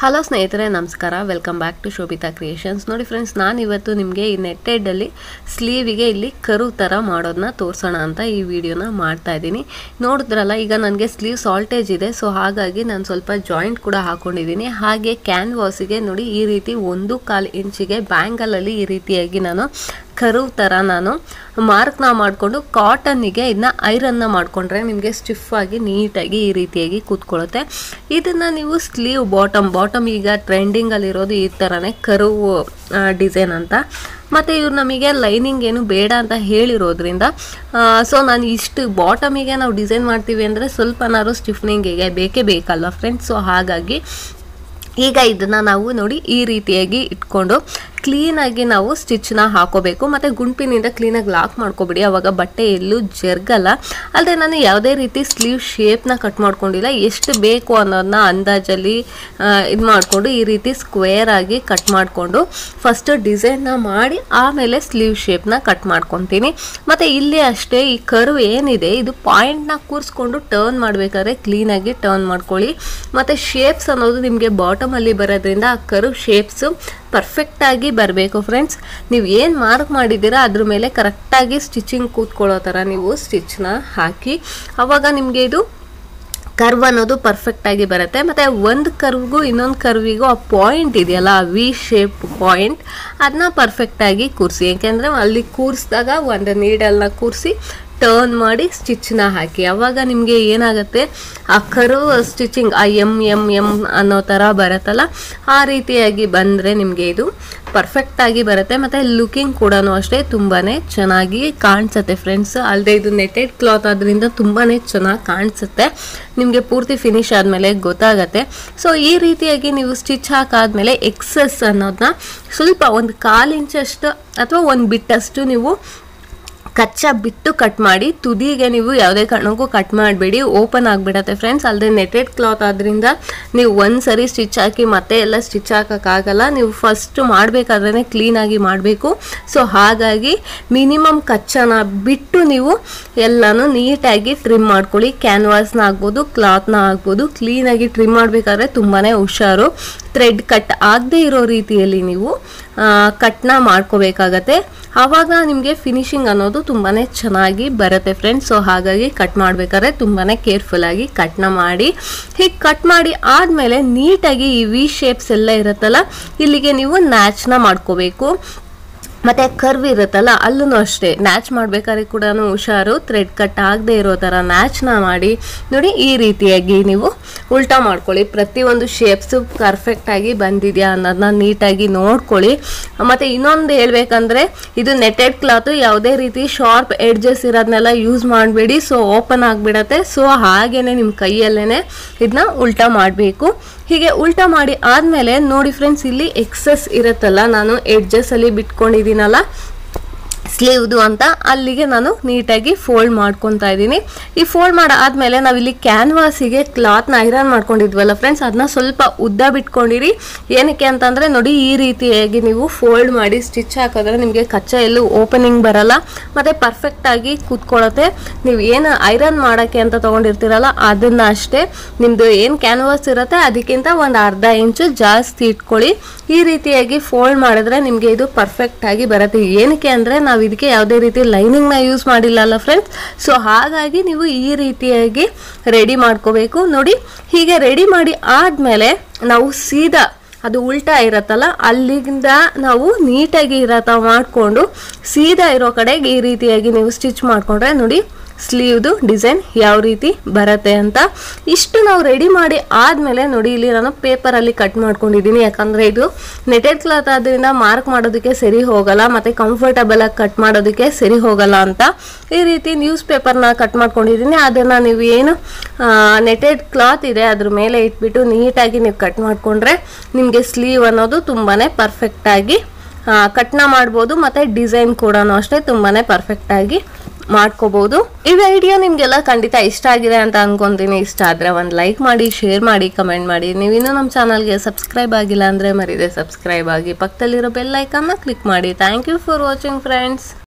hello ಸ್ನೇಹಿತರೆ ನಮಸ್ಕಾರ welcome back to Shobhita creations ನೋಡಿ ಫ್ರೆಂಡ್ಸ್ ನಾನು ಇವತ್ತು ನಿಮಗೆ ಈ ನೆಟ್ಟೆಡಲ್ಲಿ ಸ್ಲೀವಿಗೆ ಇಲ್ಲಿ ಕರು ಥರ ಮಾಡೋದನ್ನ ತೋರಿಸೋಣ ಅಂತ ಈ ವಿಡಿಯೋನ ಮಾಡ್ತಾ ಇದ್ದೀನಿ ನೋಡಿದ್ರಲ್ಲ ಈಗ ನನಗೆ ಸ್ಲೀವ್ ಸಾಲ್ಟೇಜ್ ಇದೆ ಸೊ ಹಾಗಾಗಿ ನಾನು ಸ್ವಲ್ಪ ಜಾಯಿಂಟ್ ಕೂಡ ಹಾಕೊಂಡಿದ್ದೀನಿ ಹಾಗೆ ಕ್ಯಾನ್ವಾಸಿಗೆ ನೋಡಿ ಈ ರೀತಿ ಒಂದು ಕಾಲು ಇಂಚಿಗೆ ಬ್ಯಾಂಗಲಲ್ಲಿ ಈ ರೀತಿಯಾಗಿ ನಾನು ಕರು ಥರ ನಾನು ಮಾರ್ಕ್ನ ಮಾಡಿಕೊಂಡು ಕಾಟನ್ನಿಗೆ ಇದನ್ನ ಐರನ್ನ ಮಾಡಿಕೊಂಡ್ರೆ ನಿಮಗೆ ಸ್ಟಿಫ್ ಆಗಿ ನೀಟಾಗಿ ಈ ರೀತಿಯಾಗಿ ಕೂತ್ಕೊಳ್ಳುತ್ತೆ ಇದನ್ನು ನೀವು ಸ್ಲೀವ್ ಬಾಟಮ್ ಬಾಟಮ್ ಈಗ ಟ್ರೆಂಡಿಂಗಲ್ಲಿರೋದು ಈ ಥರನೇ ಕರುವು ಡಿಸೈನ್ ಅಂತ ಮತ್ತು ಇವ್ರು ನಮಗೆ ಲೈನಿಂಗ್ ಏನು ಬೇಡ ಅಂತ ಹೇಳಿರೋದ್ರಿಂದ ಸೊ ನಾನು ಇಷ್ಟು ಬಾಟಮಿಗೆ ನಾವು ಡಿಸೈನ್ ಮಾಡ್ತೀವಿ ಅಂದರೆ ಸ್ವಲ್ಪನಾದ್ರು ಸ್ಟಿಫ್ನಿಂಗಿಗೆ ಬೇಕೇ ಬೇಕಲ್ವ ಫ್ರೆಂಡ್ಸ್ ಸೊ ಹಾಗಾಗಿ ಈಗ ಇದನ್ನು ನಾವು ನೋಡಿ ಈ ರೀತಿಯಾಗಿ ಇಟ್ಕೊಂಡು ಕ್ಲೀನಾಗಿ ನಾವು ಸ್ಟಿಚ್ನ ಹಾಕೋಬೇಕು ಮತ್ತು ಗುಂಪಿನಿಂದ ಕ್ಲೀನಾಗಿ ಲಾಕ್ ಮಾಡ್ಕೊಬಿಡಿ ಅವಾಗ ಬಟ್ಟೆ ಎಲ್ಲೂ ಜರ್ಗಲ್ಲ ಅಲ್ಲದೆ ನಾನು ಯಾವುದೇ ರೀತಿ ಸ್ಲೀವ್ ಶೇಪ್ನ ಕಟ್ ಮಾಡ್ಕೊಂಡಿಲ್ಲ ಎಷ್ಟು ಬೇಕು ಅನ್ನೋದನ್ನ ಅಂದಾಜಲ್ಲಿ ಇದು ಮಾಡಿಕೊಂಡು ಈ ರೀತಿ ಸ್ಕ್ವೇರ್ ಆಗಿ ಕಟ್ ಮಾಡಿಕೊಂಡು ಫಸ್ಟು ಡಿಸೈನ್ನ ಮಾಡಿ ಆಮೇಲೆ ಸ್ಲೀವ್ ಶೇಪ್ನ ಕಟ್ ಮಾಡ್ಕೊತೀನಿ ಮತ್ತು ಇಲ್ಲಿ ಅಷ್ಟೇ ಈ ಕರ್ವ್ ಏನಿದೆ ಇದು ಪಾಯಿಂಟ್ನ ಕೂರಿಸ್ಕೊಂಡು ಟರ್ನ್ ಮಾಡಬೇಕಾದ್ರೆ ಕ್ಲೀನಾಗಿ ಟರ್ನ್ ಮಾಡ್ಕೊಳ್ಳಿ ಮತ್ತು ಶೇಪ್ಸ್ ಅನ್ನೋದು ನಿಮಗೆ ಬಾಟಮಲ್ಲಿ ಬರೋದ್ರಿಂದ ಆ ಕರ್ವ್ ಶೇಪ್ಸು ಪರ್ಫೆಕ್ಟಾಗಿ ಬರಬೇಕು ಫ್ರೆಂಡ್ಸ್ ನೀವು ಏನು ಮಾರ್ಕ್ ಮಾಡಿದ್ದೀರಾ ಅದ್ರ ಮೇಲೆ ಕರೆಕ್ಟಾಗಿ ಸ್ಟಿಚಿಂಗ್ ಕೂತ್ಕೊಳ್ಳೋ ಥರ ನೀವು ಸ್ಟಿಚ್ನ ಹಾಕಿ ಆವಾಗ ನಿಮಗೆ ಇದು ಕರ್ವ್ ಅನ್ನೋದು ಪರ್ಫೆಕ್ಟಾಗಿ ಬರುತ್ತೆ ಮತ್ತು ಒಂದು ಕರ್ವ್ಗೂ ಇನ್ನೊಂದು ಕರ್ವಿಗೂ ಆ ಪಾಯಿಂಟ್ ಇದೆಯಲ್ಲ ಆ ವಿ ಶೇಪ್ ಪಾಯಿಂಟ್ ಅದನ್ನ ಪರ್ಫೆಕ್ಟಾಗಿ ಕೂರಿಸಿ ಏಕೆಂದರೆ ಅಲ್ಲಿ ಕೂರಿಸಿದಾಗ ಒಂದು ನೀಡಲ್ನ ಕೂರಿಸಿ ಟರ್ನ್ ಮಾಡಿ ಸ್ಟಿಚ್ನ ಹಾಕಿ ಅವಾಗ ನಿಮಗೆ ಏನಾಗುತ್ತೆ ಆ ಕರ್ವ್ ಸ್ಟಿಚಿಂಗ್ ಆ ಎಮ್ ಎಮ್ ಎಮ್ ಅನ್ನೋ ಥರ ಬರುತ್ತಲ್ಲ ಆ ರೀತಿಯಾಗಿ ಬಂದರೆ ನಿಮಗೆ ಇದು ಪರ್ಫೆಕ್ಟಾಗಿ ಬರುತ್ತೆ ಮತ್ತು ಲುಕಿಂಗ್ ಕೂಡ ಅಷ್ಟೇ ತುಂಬಾ ಚೆನ್ನಾಗಿ ಕಾಣಿಸುತ್ತೆ ಫ್ರೆಂಡ್ಸ್ ಅಲ್ಲದೆ ಇದು ನೆಟೆಡ್ ಕ್ಲಾತ್ ಆದ್ದರಿಂದ ತುಂಬಾ ಚೆನ್ನಾಗಿ ಕಾಣಿಸುತ್ತೆ ನಿಮಗೆ ಪೂರ್ತಿ ಫಿನಿಶ್ ಆದಮೇಲೆ ಗೊತ್ತಾಗತ್ತೆ ಸೊ ಈ ರೀತಿಯಾಗಿ ನೀವು ಸ್ಟಿಚ್ ಹಾಕಾದ್ಮೇಲೆ ಎಕ್ಸಸ್ ಅನ್ನೋದನ್ನ ಸ್ವಲ್ಪ ಒಂದು ಕಾಲು ಇಂಚಷ್ಟು ಅಥವಾ ಒಂದು ಬಿಟ್ಟಷ್ಟು ನೀವು ಕಚ್ಚಾ ಬಿಟ್ಟು ಕಟ್ ಮಾಡಿ ತುದಿಗೆ ನೀವು ಯಾವುದೇ ಕಾರಣಕ್ಕೂ ಕಟ್ ಮಾಡಬೇಡಿ ಓಪನ್ ಆಗಿಬಿಡತ್ತೆ ಫ್ರೆಂಡ್ಸ್ ಅಲ್ಲದೆ ನೆಟೆಡ್ ಕ್ಲಾತ್ ಆದ್ದರಿಂದ ನೀವು ಒಂದು ಸರಿ ಸ್ಟಿಚ್ ಹಾಕಿ ಮತ್ತೆ ಎಲ್ಲ ಸ್ಟಿಚ್ ಹಾಕೋಕ್ಕಾಗಲ್ಲ ನೀವು ಫಸ್ಟ್ ಮಾಡಬೇಕಾದ್ರೆ ಕ್ಲೀನಾಗಿ ಮಾಡಬೇಕು ಸೊ ಹಾಗಾಗಿ ಮಿನಿಮಮ್ ಕಚ್ಚಾನ ಬಿಟ್ಟು ನೀವು ಎಲ್ಲನೂ ನೀಟಾಗಿ ಟ್ರಿಮ್ ಮಾಡ್ಕೊಳ್ಳಿ ಕ್ಯಾನ್ವಾಸ್ನ ಆಗ್ಬೋದು ಕ್ಲಾತ್ನ ಆಗ್ಬೋದು ಕ್ಲೀನಾಗಿ ಟ್ರಿಮ್ ಮಾಡಬೇಕಾದ್ರೆ ತುಂಬಾ ಹುಷಾರು ಥ್ರೆಡ್ ಕಟ್ ಆಗದೆ ಇರೋ ರೀತಿಯಲ್ಲಿ ನೀವು ಕಟ್ನ ಮಾಡ್ಕೋಬೇಕಾಗತ್ತೆ ಆವಾಗ ನಿಮಗೆ ಫಿನಿಶಿಂಗ್ ಅನ್ನೋದು ತುಂಬಾ ಚೆನ್ನಾಗಿ ಬರುತ್ತೆ ಫ್ರೆಂಡ್ಸ್ ಸೊ ಹಾಗಾಗಿ ಕಟ್ ಮಾಡಬೇಕಾದ್ರೆ ತುಂಬಾ ಕೇರ್ಫುಲ್ಲಾಗಿ ಕಟ್ನ ಮಾಡಿ ಹೀಗೆ ಕಟ್ ಮಾಡಿ ಆದಮೇಲೆ ನೀಟಾಗಿ ಈ ವಿ ಶೇಪ್ಸ್ ಎಲ್ಲ ಇರುತ್ತಲ್ಲ ಇಲ್ಲಿಗೆ ನೀವು ನ್ಯಾಚ್ನ ಮಾಡ್ಕೋಬೇಕು ಮತ್ತು ಕರ್ವ್ ಇರುತ್ತಲ್ಲ ಅಲ್ಲೂ ಅಷ್ಟೇ ನ್ಯಾಚ್ ಮಾಡಬೇಕಾದ್ರೆ ಕೂಡ ಹುಷಾರು ಥ್ರೆಡ್ ಕಟ್ ಆಗದೆ ಇರೋ ಥರ ನ್ಯಾಚ್ನ ಮಾಡಿ ನೋಡಿ ಈ ರೀತಿಯಾಗಿ ನೀವು ಉಲ್ಟಾ ಮಾಡ್ಕೊಳ್ಳಿ ಪ್ರತಿಯೊಂದು ಶೇಪ್ಸು ಪರ್ಫೆಕ್ಟಾಗಿ ಬಂದಿದೆಯಾ ಅನ್ನೋದನ್ನ ನೀಟಾಗಿ ನೋಡ್ಕೊಳ್ಳಿ ಮತ್ತು ಇನ್ನೊಂದು ಹೇಳ್ಬೇಕಂದ್ರೆ ಇದು ನೆಟೆಡ್ ಕ್ಲಾತು ಯಾವುದೇ ರೀತಿ ಶಾರ್ಪ್ ಎಡ್ಜಸ್ ಇರೋದನ್ನೆಲ್ಲ ಯೂಸ್ ಮಾಡಬೇಡಿ ಸೊ ಓಪನ್ ಆಗಿಬಿಡತ್ತೆ ಸೊ ಹಾಗೇನೆ ನಿಮ್ಮ ಕೈಯಲ್ಲೇ ಇದನ್ನ ಉಲ್ಟಾ ಮಾಡಬೇಕು ಹೀಗೆ ಉಲ್ಟಾ ಮಾಡಿ ಆದಮೇಲೆ ನೋಡಿ ಫ್ರೆಂಡ್ಸ್ ಇಲ್ಲಿ ಎಕ್ಸಸ್ ಇರುತ್ತಲ್ಲ ನಾನು ಎಡ್ಜಸ್ಸಲ್ಲಿ ಬಿಟ್ಕೊಂಡಿದ್ದೀನಲ್ಲ ಸ್ಲೀವ್ದು ಅಂತ ಅಲ್ಲಿಗೆ ನಾನು ನೀಟಾಗಿ ಫೋಲ್ಡ್ ಮಾಡ್ಕೊತಾ ಇದ್ದೀನಿ ಈ ಫೋಲ್ಡ್ ಮಾಡಾದ್ಮೇಲೆ ನಾವಿಲ್ಲಿ ಕ್ಯಾನ್ವಾಸಿಗೆ ಕ್ಲಾತ್ನ ಐರನ್ ಮಾಡ್ಕೊಂಡಿದ್ವಲ್ಲ ಫ್ರೆಂಡ್ಸ್ ಅದನ್ನ ಸ್ವಲ್ಪ ಉದ್ದ ಬಿಟ್ಕೊಂಡಿರಿ ಏನಕ್ಕೆ ಅಂತಂದರೆ ನೋಡಿ ಈ ರೀತಿಯಾಗಿ ನೀವು ಫೋಲ್ಡ್ ಮಾಡಿ ಸ್ಟಿಚ್ ಹಾಕಿದ್ರೆ ನಿಮಗೆ ಕಚ್ಚಾ ಎಲ್ಲೂ ಓಪನಿಂಗ್ ಬರಲ್ಲ ಮತ್ತು ಪರ್ಫೆಕ್ಟಾಗಿ ಕೂತ್ಕೊಳ್ಳುತ್ತೆ ನೀವು ಏನು ಐರನ್ ಮಾಡೋಕ್ಕೆ ಅಂತ ತೊಗೊಂಡಿರ್ತೀರಲ್ಲ ಅದನ್ನು ಅಷ್ಟೇ ನಿಮ್ಮದು ಏನು ಕ್ಯಾನ್ವಾಸ್ ಇರುತ್ತೆ ಅದಕ್ಕಿಂತ ಒಂದು ಅರ್ಧ ಇಂಚು ಜಾಸ್ತಿ ಇಟ್ಕೊಳ್ಳಿ ಈ ರೀತಿಯಾಗಿ ಫೋಲ್ಡ್ ಮಾಡಿದ್ರೆ ನಿಮಗೆ ಇದು ಪರ್ಫೆಕ್ಟಾಗಿ ಬರುತ್ತೆ ಏನಕ್ಕೆ ಅಂದರೆ ನಾವು ಇದಕ್ಕೆ ಯಾವುದೇ ರೀತಿ ಲೈನಿಂಗ್ನ ಯೂಸ್ ಮಾಡಿಲ್ಲ ಅಲ್ಲ ಫ್ರೆಂಡ್ಸ್ ಸೊ ಹಾಗಾಗಿ ನೀವು ಈ ರೀತಿಯಾಗಿ ರೆಡಿ ಮಾಡ್ಕೋಬೇಕು ನೋಡಿ ಹೀಗೆ ರೆಡಿ ಮಾಡಿ ಆದಮೇಲೆ ನಾವು ಸೀದಾ ಅದು ಉಲ್ಟಾ ಇರತ್ತಲ್ಲ ಅಲ್ಲಿಂದ ನಾವು ನೀಟಾಗಿ ಇರತ್ತ ಮಾಡಿಕೊಂಡು ಸೀದಾ ಇರೋ ಕಡೆಗೆ ಈ ರೀತಿಯಾಗಿ ನೀವು ಸ್ಟಿಚ್ ಮಾಡಿಕೊಂಡ್ರೆ ನೋಡಿ ಸ್ಲೀವ್ದು ಡಿಸೈನ್ ಯಾವ ರೀತಿ ಬರುತ್ತೆ ಅಂತ ಇಷ್ಟು ನಾವು ರೆಡಿ ಮಾಡಿ ಆದಮೇಲೆ ನೋಡಿ ಇಲ್ಲಿ ನಾನು ಪೇಪರಲ್ಲಿ ಕಟ್ ಮಾಡ್ಕೊಂಡಿದ್ದೀನಿ ಯಾಕಂದರೆ ಇದು ನೆಟೆಡ್ ಕ್ಲಾತ್ ಆದ್ದರಿಂದ ಮಾರ್ಕ್ ಮಾಡೋದಕ್ಕೆ ಸರಿ ಹೋಗಲ್ಲ ಮತ್ತು ಕಂಫರ್ಟಬಲಾಗಿ ಕಟ್ ಮಾಡೋದಕ್ಕೆ ಸರಿ ಹೋಗಲ್ಲ ಅಂತ ಈ ರೀತಿ ನ್ಯೂಸ್ ಪೇಪರ್ನ ಕಟ್ ಮಾಡ್ಕೊಂಡಿದ್ದೀನಿ ಅದನ್ನು ನೀವು ಏನು ನೆಟೆಡ್ ಕ್ಲಾತ್ ಇದೆ ಅದ್ರ ಮೇಲೆ ಇಟ್ಬಿಟ್ಟು ನೀಟಾಗಿ ನೀವು ಕಟ್ ಮಾಡಿಕೊಂಡ್ರೆ ನಿಮಗೆ ಸ್ಲೀವ್ ಅನ್ನೋದು ತುಂಬಾ ಪರ್ಫೆಕ್ಟಾಗಿ ಕಟ್ನ ಮಾಡ್ಬೋದು ಮತ್ತು ಡಿಸೈನ್ ಕೂಡ ಅಷ್ಟೇ ತುಂಬಾ ಪರ್ಫೆಕ್ಟಾಗಿ ಮಾಡ್ಕೋಬಹುದು ಈ ವಿಡಿಯೋ ನಿಮ್ಗೆಲ್ಲ ಖಂಡಿತ ಇಷ್ಟ ಆಗಿದೆ ಅಂತ ಅನ್ಕೊಂತೀನಿ ಇಷ್ಟ ಆದ್ರೆ ಒಂದು ಲೈಕ್ ಮಾಡಿ ಶೇರ್ ಮಾಡಿ ಕಮೆಂಟ್ ಮಾಡಿ ನೀವು ಇನ್ನೂ ನಮ್ಮ ಚಾನಲ್ಗೆ ಸಬ್ಸ್ಕ್ರೈಬ್ ಆಗಿಲ್ಲ ಅಂದ್ರೆ ಮರಿದೆ ಸಬ್ಸ್ಕ್ರೈಬ್ ಆಗಿ ಪಕ್ಕದಲ್ಲಿರೋ ಬೆಲ್ ಐಕನ್ನ ಕ್ಲಿಕ್ ಮಾಡಿ thank you for watching friends